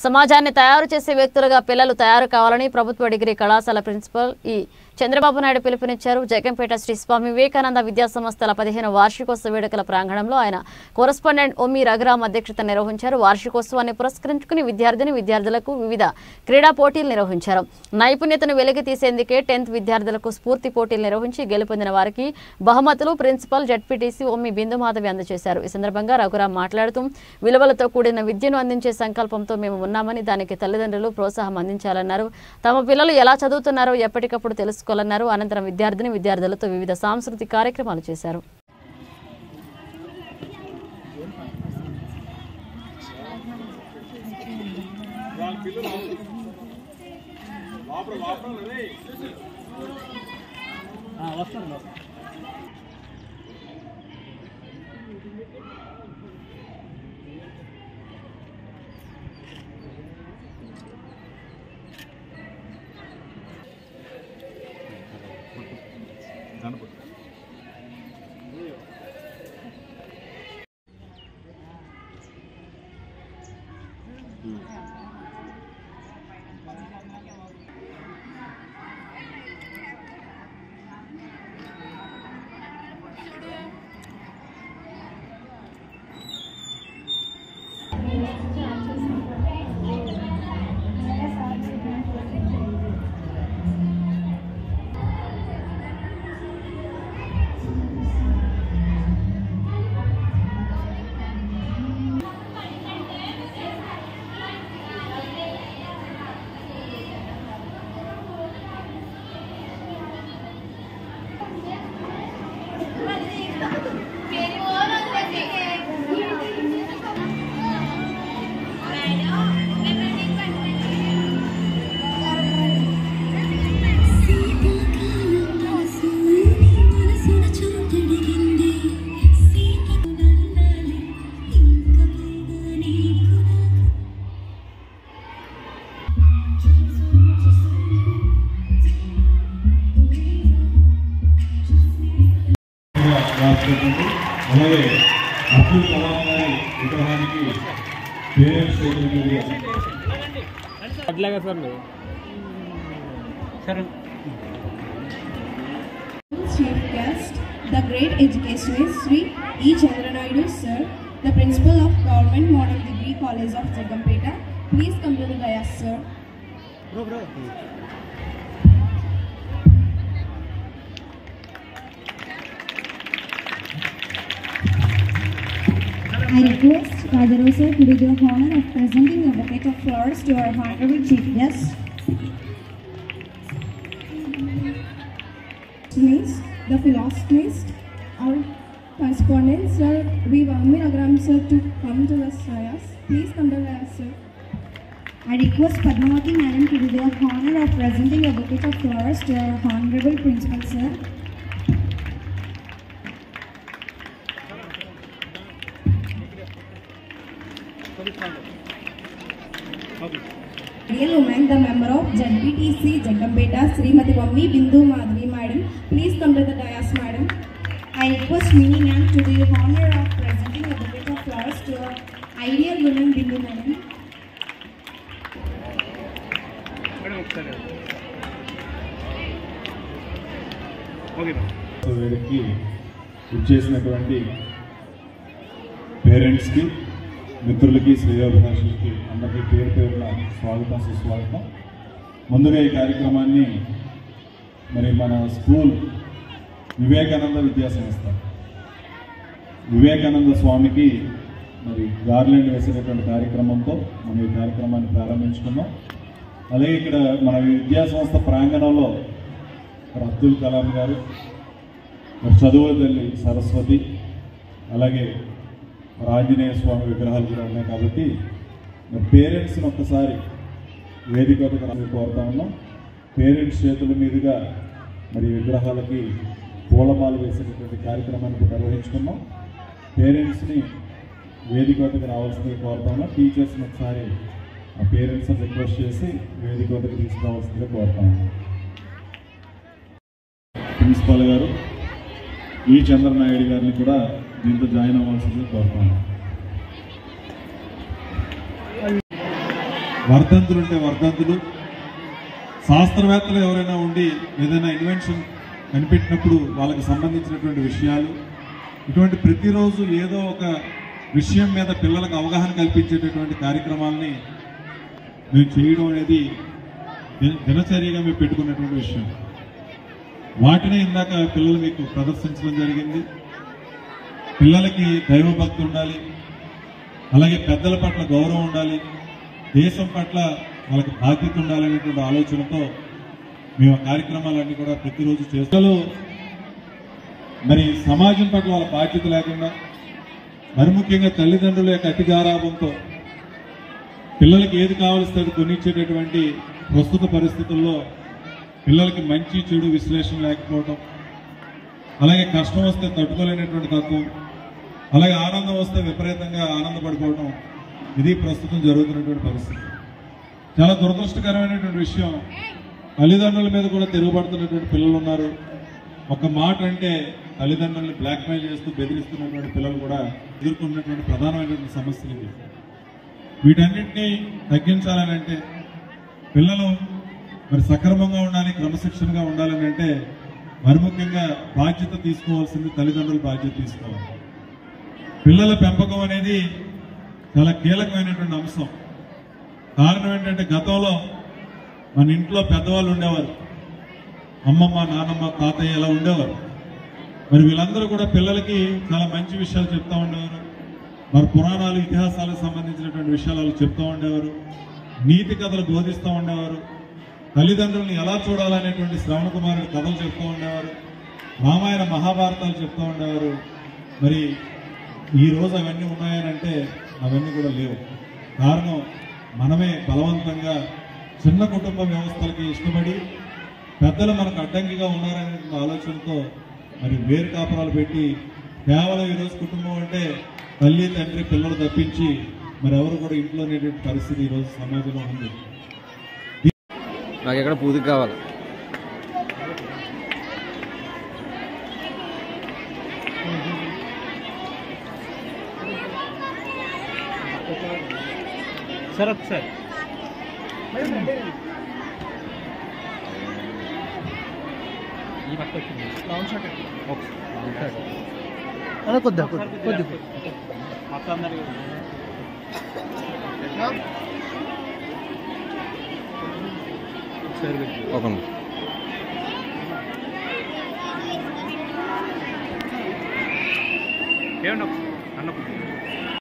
సమాజాన్ని తయారు చేసే వ్యక్తులుగా పిల్లలు తయారు కావాలని ప్రభుత్వ డిగ్రీ కళాశాల ప్రిన్సిపల్ ఈ చంద్రబాబు నాయుడు పిలుపునిచ్చారు జగంపేట శ్రీ స్వామి వివేకానంద విద్యా సంస్థల పదిహేను వార్షికోత్సవ వేడుకల ప్రాంగణంలో ఆయన కోరస్పాండెంట్ ఒమ్మి రఘురామ్ అధ్యక్షత నిర్వహించారు వార్షికోత్సవాన్ని పురస్కరించుకుని విద్యార్థిని విద్యార్థులకు వివిధ క్రీడా పోటీలు నిర్వహించారు నైపుణ్యతను వెలికి తీసేందుకే టెన్త్ విద్యార్థులకు స్ఫూర్తి పోటీలు నిర్వహించి గెలుపొందిన వారికి బహుమతులు ప్రిన్సిపల్ జడ్పీటీసీ ఒమ్మి బిందు మాధవి అందజేశారు ఈ సందర్భంగా రఘురాం మాట్లాడుతూ విలువలతో కూడిన విద్యను అందించే సంకల్పంతో మేము ఉన్నామని దానికి తల్లిదండ్రులు ప్రోత్సాహం అందించాలన్నారు తమ పిల్లలు ఎలా చదువుతున్నారో ఎప్పటికప్పుడు తెలుసుకోవాలన్నారు అనంతరం విద్యార్థిని విద్యార్థులతో వివిధ సాంస్కృతిక కార్యక్రమాలు చేశారు రాష్ట్రపతి అలాగే అబ్దుల్ కలాం గారి విగ్రహానికి పేరెంట్స్ చేతుల మీదుగా అట్లాగా సార్ మీరు sir Chief guest, the great educationist Sri E. Chandranaidu sir, the principal of Government Model Degree College of Jagampeta. Please come to the dais, sir. I request Rajaru sir to do the honor of presenting a bouquet of flowers to our honorable chief guest. Next, the philosophists, our correspondent, sir, we welcome Agram sir to come to the dais. Please come to the dais, sir. I request Padmavati madam to do the honor of presenting a bouquet of flowers to our honorable principal, sir. Real woman, the member of ZBTC Jagampeta, Srimati Vammi Bindu Madhavi madam. Please come to the dais, madam. I request Mini ma'am to do the honor of presenting a bouquet of flowers to our ideal woman Bindu madam. Madam ఒకసారి okay వేదికకి ఇచ్చేసినటువంటి పేరెంట్స్కి మిత్రులకి శ్రేయోభిలాషులకి అందరికీ పేరు పేరున స్వాగతం సుస్వాగతం ముందుగా ఈ కార్యక్రమాన్ని మరి మన స్కూల్ వివేకానంద విద్యా సంస్థ వివేకానంద స్వామికి మరి గార్లెండ్ వేసేటటువంటి కార్యక్రమంతో మనం ఈ కార్యక్రమాన్ని ప్రారంభించుకున్నాం అలాగే ఇక్కడ మన విద్యా సంస్థ ప్రాంగణంలో మరి అబ్దుల్ కలాం గారు మరి చదువుల తల్లి సరస్వతి అలాగే మరి ఆంజనేయ స్వామి విగ్రహాలు కూడా ఉన్నాయి కాబట్టి మరి పేరెంట్స్ని ఒక్కసారి వేదిక వద్దకు రావాలని కోరుతా ఉన్నాం పేరెంట్స్ చేతుల మీదుగా మరి విగ్రహాలకి పూలమాల వేసేటటువంటి కార్యక్రమాన్ని ఇప్పుడు నిర్వహించుకున్నాం పేరెంట్స్ని వేదిక వద్దకు రావాల్సిందిగా కోరుతా ఉన్నాం టీచర్స్ని ఒకసారి ఆ పేరెంట్స్ని రిక్వెస్ట్ చేసి వేదిక వద్దకు తీసుకురావాల్సిందిగా కోరుతా ఉన్నాం ప్రిన్సిపాల్ గారు ఈ చంద్రనాయుడు గారిని కూడా దీంతో జాయిన్ అవ్వాల్సిందిగా కోరుతాను వర్ధంతులు ఉంటే వర్ధంతులు శాస్త్రవేత్తలు ఎవరైనా ఉండి ఏదైనా ఇన్వెన్షన్ కనిపెట్టినప్పుడు వాళ్ళకి సంబంధించినటువంటి విషయాలు ఇటువంటి ప్రతిరోజు ఏదో ఒక విషయం మీద పిల్లలకు అవగాహన కల్పించేటటువంటి కార్యక్రమాలని మేము చేయడం అనేది దిన- దినచర్యగా మేము పెట్టుకున్నటువంటి విషయం వాటినే ఇందాక పిల్లలు మీకు ప్రదర్శించడం జరిగింది పిల్లలకి దైవభక్తి ఉండాలి అలాగే పెద్దల పట్ల గౌరవం ఉండాలి దేశం పట్ల వాళ్ళకి బాధ్యత ఉండాలనేటువంటి ఆలోచనతో మేము ఆ కార్యక్రమాలన్నీ కూడా ప్రతిరోజు చేస్తాలు మరి సమాజం పట్ల వాళ్ళ బాధ్యత లేకుండా మరి ముఖ్యంగా తల్లిదండ్రుల యొక్క అతి గారాభంతో పిల్లలకి ఏది కావాల్సి అది కొనిచ్చేటటువంటి ప్రస్తుత పరిస్థితుల్లో పిల్లలకి మంచి చెడు విశ్లేషణ లేకపోవడం అలాగే కష్టం వస్తే తట్టుకోలేనటువంటి తత్వం అలాగే ఆనందం వస్తే విపరీతంగా ఆనందపడిపోవడం ఇది ప్రస్తుతం జరుగుతున్నటువంటి పరిస్థితి చాలా దురదృష్టకరమైనటువంటి విషయం తల్లిదండ్రుల మీద కూడా తిరుగుబడుతున్నటువంటి పిల్లలు ఉన్నారు ఒక మాట అంటే తల్లిదండ్రుల్ని బ్లాక్మెయిల్ చేస్తూ బెదిరిస్తున్నటువంటి పిల్లలు కూడా ఎదుర్కొన్నటువంటి ప్రధానమైనటువంటి సమస్యలు ఇవి వీటన్నింటినీ తగ్గించాలని అంటే పిల్లలు మరి సక్రమంగా ఉండాలి క్రమశిక్షణగా ఉండాలని అంటే మరి ముఖ్యంగా బాధ్యత తీసుకోవాల్సింది తల్లిదండ్రుల బాధ్యత తీసుకోవాలి పిల్లల పెంపకం అనేది చాలా కీలకమైనటువంటి అంశం కారణం ఏంటంటే గతంలో మన ఇంట్లో పెద్దవాళ్ళు ఉండేవారు అమ్మమ్మ నాన్నమ్మ తాతయ్య ఇలా ఉండేవారు మరి వీళ్ళందరూ కూడా పిల్లలకి చాలా మంచి విషయాలు చెప్తా ఉండేవారు మరి పురాణాలు ఇతిహాసాలకు సంబంధించినటువంటి విషయాలు వాళ్ళు చెప్తూ ఉండేవారు నీతి కథలు బోధిస్తూ ఉండేవారు తల్లిదండ్రుల్ని ఎలా చూడాలనేటువంటి శ్రవణ కుమారుడు కథలు చెప్తూ ఉండేవారు రామాయణ మహాభారతాలు చెప్తూ ఉండేవారు మరి ఈ రోజు అవన్నీ ఉన్నాయనంటే అవన్నీ కూడా లేవు కారణం మనమే బలవంతంగా చిన్న కుటుంబ వ్యవస్థలకి ఇష్టపడి పెద్దలు మనకు అడ్డంకిగా ఉన్నారనే ఆలోచనతో మరి వేరు కాపురాలు పెట్టి కేవలం ఈరోజు కుటుంబం అంటే తల్లి తండ్రి పిల్లలు తప్పించి మరి ఎవరు కూడా ఇంట్లో ఉండేటువంటి పరిస్థితి ఈరోజు సమాజంలో ఉంది నాకు ఎక్కడ పూదికి కావాలి సార్ ఒకసారి ఈ పక్క వచ్చింది లాంగ్ షాట్ కొద్దిగా కొద్దిగా మొత్తం అందరికీ ఒకసారి పెట్టు. ఒక నిమిషం. ఏమండి ఒకసారి అన్నప్పుడు